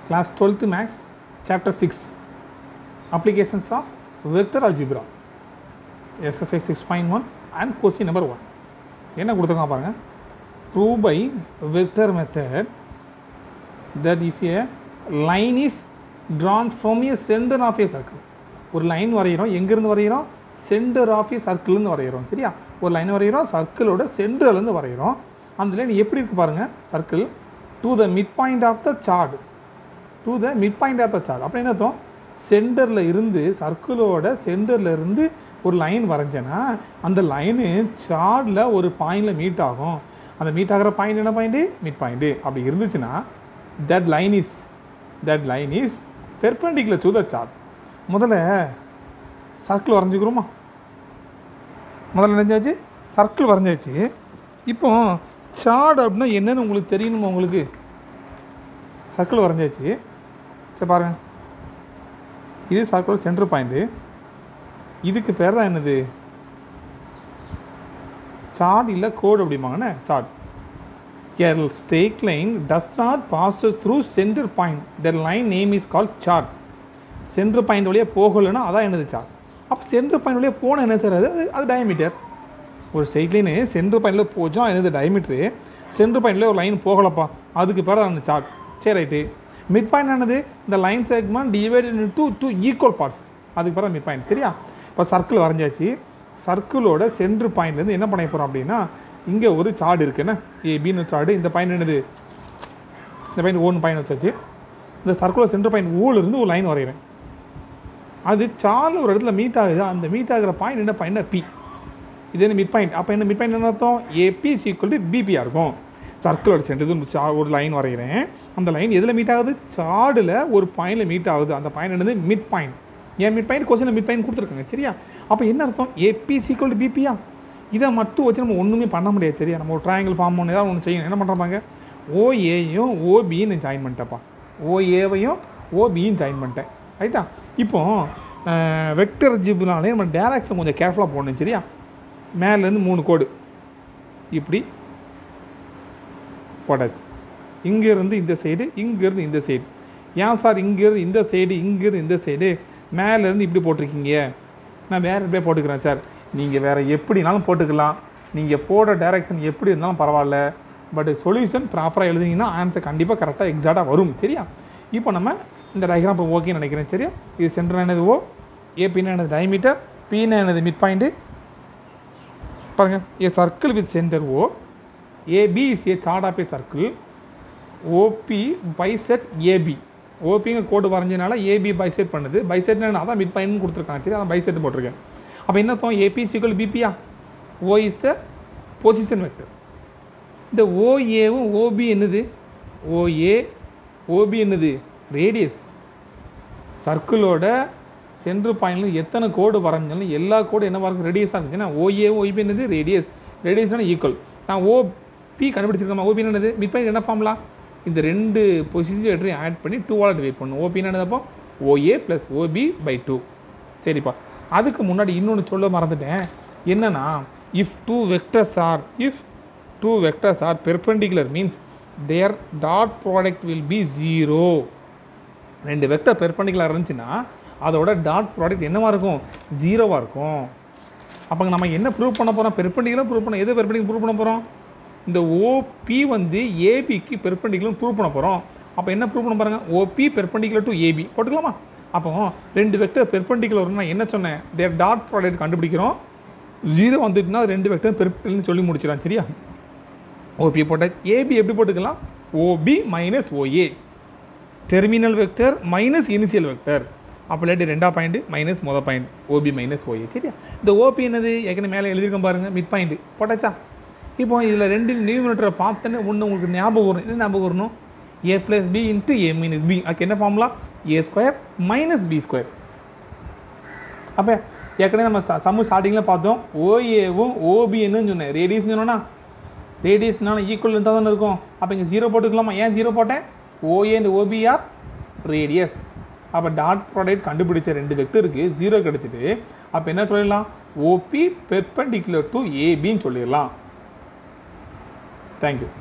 class 12th max chapter 6 applications of vector algebra exercise 6.1 and question number 1 என்ன கொடுத்துருக்காங்க பாருங்க prove by vector method that if a line is drawn from a center of a circle ஒரு line வரைகிறோம் எங்கேருந்து வரைகிறோம் centre of ஏ சர்க்கிள்லேருந்து வரைகிறோம் சரியா ஒரு லைன் வரைகிறோம் சர்க்கிளோட சென்டர்லேருந்து வரைகிறோம் அந்த லைன் எப்படி இருக்கு பாருங்க circle to the mid point of the chord to the mid point of the chord அப்படி என்ன அர்த்தம் சென்டரில் இருந்து சர்க்கிளோட சென்டரில் இருந்து ஒரு லைன் வரைஞ்சேன்னா அந்த லைனு சார்டில் ஒரு பாயிண்டில் மீட் ஆகும் அந்த மீட் ஆகிற பாயிண்ட் என்ன பாயிண்ட்டு மிட் பாயிண்ட்டு அப்படி இருந்துச்சுன்னா that line is that line is perpendicular to the chord முதல்ல சர்க்கிள் வரைஞ்சிக்கிறோமா முதல்ல நினைஞ்சாச்சு சர்க்கிள் வரைஞ்சாச்சு இப்போ சார்ட் அப்படின்னா என்னன்னு உங்களுக்கு தெரியணுமா உங்களுக்கு சர்க்கிள் வரைஞ்சாச்சு சரி பாருங்க இது சர்க்கிள் சென்டர் பாயிண்ட்டு இதுக்கு பேர் தான் என்னது சார்ட் இல்லை கோடு அப்படிம்பாங்கண்ணே chord A straight line does not passes through center point. The line name is called chart. Centre point வழியாக போகலைன்னா அதான் என்னது சார்ட் அப்போ சென்டர் பாயிண்ட் வழியாக போனால் என்ன சார் அது அது- அது டயமீட்டர் ஒரு ஸ்ட்ரெயிட் லைனு சென்டர் பாயிண்டில் போச்சா என்னது டயமீட்ரு சென்டர் பாயிண்டில் ஒரு லைன் போகலப்பா அதுக்கு பேர் தான் அந்த சார்ட் சரி ரைட்டு மிட் பாயிண்ட் என்னது இந்த line segment divided into two equal parts அதுக்கு பேர் தான் மிட் பாயிண்ட் சரியா இப்போ சர்க்கிள் வரைஞ்சாச்சு சர்க்கிளோட சென்டர் பாயிண்ட்லேருந்து என்ன பண்ண போகிறோம் அப்படின்னா இங்கே ஒரு சார்ட் இருக்குன்னா ஏபின்னு சார்டு இந்த பாயிண்ட் என்னது இந்த பாயிண்ட் ஓன் பாயிண்ட் வச்சாச்சு இந்த சர்க்குலர் சென்டர் பாயிண்ட் ஓலேருந்து ஒரு லைன் வரைகிறேன் அது சார்ல ஒரு இடத்துல மீட் ஆகுது அந்த மீட் ஆகிற பாயிண்ட் என்ன பாயிண்ட் பி இது என்ன மிட் பாயிண்ட் அப்போ என்ன மிட் பாயிண்ட் என்ன அர்த்தம் ஏபி சீக்குவல் டு பிபியாக இருக்கும் சர்க்கிளோட சென்டர் ஒரு லைன் வரைகிறேன் அந்த லைன் எதில் மீட் ஆகுது சார்டில் ஒரு பாயிண்டில் மீட் ஆகுது அந்த பாயிண்ட் என்னது மிட் பாயிண்ட் ஏன் mid point question mid point கொடுத்துருக்காங்க சரியா அப்போ என்ன அர்த்தம் ஏபி சீக்குவல் டு பிபியா இதை மட்டும் வச்சு நம்ம ஒன்றுமே பண்ண முடியாது சரியா நம்ம ஒரு ட்ரையாங்கிள் ஃபார்ம் ஒன்று ஏதாவது ஒன்று செய்யணும் என்ன பண்ணுறாங்க ஓஏயும் ஓபின்னு ஜாயின் பண்ணிட்டேன்ப்பா ஓஏவையும் ஓபியும் ஜாயின் பண்ணிட்டேன் ரைட்டா இப்போ வெக்டர் ஜிப்னாலே நம்ம டேரக்ஷன் கொஞ்சம் கேர்ஃபுல்லாக போடணும் சரியா மேலேருந்து மூணு கோடு இப்படி போட்டாச்சு இங்கேருந்து இந்த சைடு இங்கேருந்து இந்த சைடு ஏன் சார் இங்கேருந்து இந்த சைடு இங்கேருந்து இந்த சைடு மேலேருந்து இப்படி போட்டிருக்கீங்க நான் வேறு எப்படியே போட்டுக்கிறேன் சார் நீங்கள் வேறு எப்படினாலும் போட்டுக்கலாம் நீங்கள் போடுற டைரக்ஷன் எப்படி இருந்தாலும் பரவாயில்ல பட் சொல்யூஷன் ப்ராப்பராக எழுதுனீங்கன்னா ஆன்சர் கண்டிப்பாக கரெக்டாக எக்ஸாக்டாக வரும் சரியா இப்போ நம்ம இந்த டயக்ராம் இப்போ ஓகேன்னு நினைக்கிறேன் சரியா இது சென்டர் என்னது ஓ ஏபின்னா என்னது டயமீட்டர் பின்னா என்னது மிட் பாயிண்ட்டு பாருங்க a circle with centre O AB is a chord of a circle OB bisect AB ஓபிங்க கோடு வரைஞ்சனால ஏபி பைசெட் பண்ணுது பைசெட் அதான் மிட் பாயிண்ட் கொடுத்துருக்காங்க சரி அதான் பைசெட் போட்டிருக்கேன் அப்போ என்ன அர்த்தம் ஏபி சிக்கல் பிபியா O is the position vector இந்த ஓஏவும் ஓபி என்னது ஓஏ ஓபி என்னது ரேடியஸ் சர்க்கிளோட சென்ட்ரு பாயிண்ட்ல எத்தனை கோடு வரைஞ்சாலும் எல்லா கோடு என்ன இருக்கும் ரேடியஸாக இருந்துச்சுன்னா ஓஏ ஓபி என்னது ரேடியஸ் ரேடியஸ்னா ஈக்குவல் நான் ஓபி கண்டுபிடிச்சிருக்கேன் ஓபி என்னது மிட் பாயிண்ட் என்ன ஃபார்ம்லாம் இந்த ரெண்டு பொசிஷன் வெக்டரையும் ஆட் பண்ணி டூவால் டிவைட் பண்ணும் ஓபி என்னது அப்போ OA plus OB by two சரிப்பா அதுக்கு முன்னாடி இன்னொன்று சொல்ல மறந்துட்டேன் என்னன்னா if two vectors are if two vectors are perpendicular means their dot product will be zero ரெண்டு வெக்டர் பெர்பெண்டிகுலர் இருந்துச்சுன்னா அதோட டாட் ப்ராடக்ட் என்னவா இருக்கும் ஜீரோவாக இருக்கும் அப்போ நம்ம என்ன ப்ரூவ் பண்ண போகிறோம் பெர்பெண்டிகுலர் ப்ரூவ் பண்ண எது பெர்பெண்டிகுலர் ப்ரூவ் பண்ண போகிறோம் இந்த ஓபி வந்து ஏபிக்கு பெர்பெண்டிகுலர் ப்ரூவ் பண்ண போகிறோம் அப்போ என்ன ப்ரூவ் பண்ண பாருங்க ஓபி பெர்பெண்டிகுலர் டு ஏபி போட்டுக்கலாமா அப்போ ரெண்டு வெக்டர் பெர்பெண்டிகுலர்னா என்ன சொன்னேன் தேர் டாட் ப்ராடக்ட் கண்டுபிடிக்கிறோம் ஜீரோ வந்துட்டுனா அது ரெண்டு வெக்டர் பெர்பெண்டிகுலர்னு சொல்லி முடிச்சிடலாம் சரியா ஓபி போட்டாச்சு ஏபி எப்படி போட்டுக்கலாம் OB minus OA terminal vector minus initial vector அப்போ இல்லாட்டி ரெண்டா பாயிண்ட் மைனஸ் மொதல் பாயிண்ட் ஓபி மைனஸ் ஓஏ சரியா இந்த ஓபி என்னது ஏற்கனவே மேலே எழுதியிருக்கோம் பாருங்கள் மிட் பாயிண்ட் போட்டாச்சா இப்போ இதில் ரெண்டு நியூமினேட்டரை பார்த்தோன்னே ஒன்று உங்களுக்கு ஞாபகம் வரும் என்ன ஞாபகம் வரணும் A plus B into A minus B அதுக்கு என்ன formula A square minus B square அப்போ ஏற்கனவே நம்ம ஸ்டா- சம்மு ஸ்டார்டிங்கில் பார்த்தோம் ஓஏவும் ஓபின்னு சொன்னேன் ரேடியஸ் சொன்னோன்னா ரேடியஸ்னால ஈக்குவல் இருந்தால் தானே இருக்கும் அப்போ இங்கே ஜீரோ போட்டுக்கலாமா ஏன் ஜீரோ போட்டேன் ஓஏ அண்ட் ஓபிஆர் ரேடியஸ் அப்போ டாட் ப்ராடக்ட் கண்டுபிடிச்ச ரெண்டு வெக்டருக்கு ஜீரோ கிடச்சிட்டு அப்போ என்ன சொல்லிடலாம் ஓபி பெர்பெண்டிகுலர் டு ஏபின்னு சொல்லிடலாம் தேங்க்யூ